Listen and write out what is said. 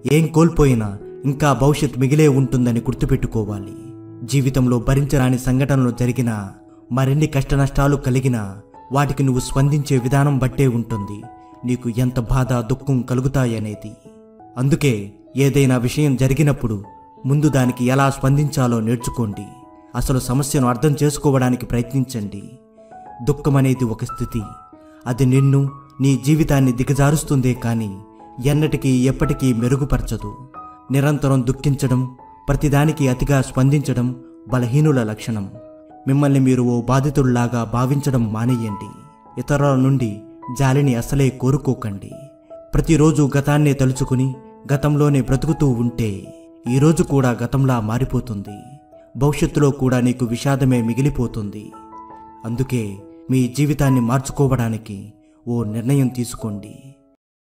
ఏం కోల్పోయినా ఇంకా భవిష్యత్ మిగిలే ఉంటుందని గుర్తుపెట్టుకోవాలి జీవితంలో భరించరాని సంఘటనలు జరిగినా మరిన్ని కష్టనష్టాలు కలిగినా వాటికి నువ్వు స్పందించే విధానం బట్టే ఉంటుంది నీకు ఎంత బాధ దుఃఖం కలుగుతాయనేది అందుకే ఏదైనా విషయం జరిగినప్పుడు ముందు దానికి ఎలా స్పందించాలో నేర్చుకోండి అసలు సమస్యను అర్థం చేసుకోవడానికి ప్రయత్నించండి దుఃఖం అనేది ఒక స్థితి అది నిన్ను నీ జీవితాన్ని దిగజారుస్తుందే కానీ ఎన్నటికీ ఎప్పటికీ మెరుగుపరచదు నిరంతరం దుఃఖించడం ప్రతిదానికి అతిగా స్పందించడం బలహీనుల లక్షణం మిమ్మల్ని మీరు ఓ బాధితుల్లాగా భావించడం మానేయండి ఇతరుల నుండి జాలిని అసలే కోరుకోకండి ప్రతిరోజు గతాన్నే తలుచుకుని గతంలోనే బ్రతుకుతూ ఉంటే ఈరోజు కూడా గతంలా మారిపోతుంది భవిష్యత్తులో కూడా నీకు విషాదమే మిగిలిపోతుంది అందుకే మీ జీవితాన్ని మార్చుకోవడానికి ఓ నిర్ణయం తీసుకోండి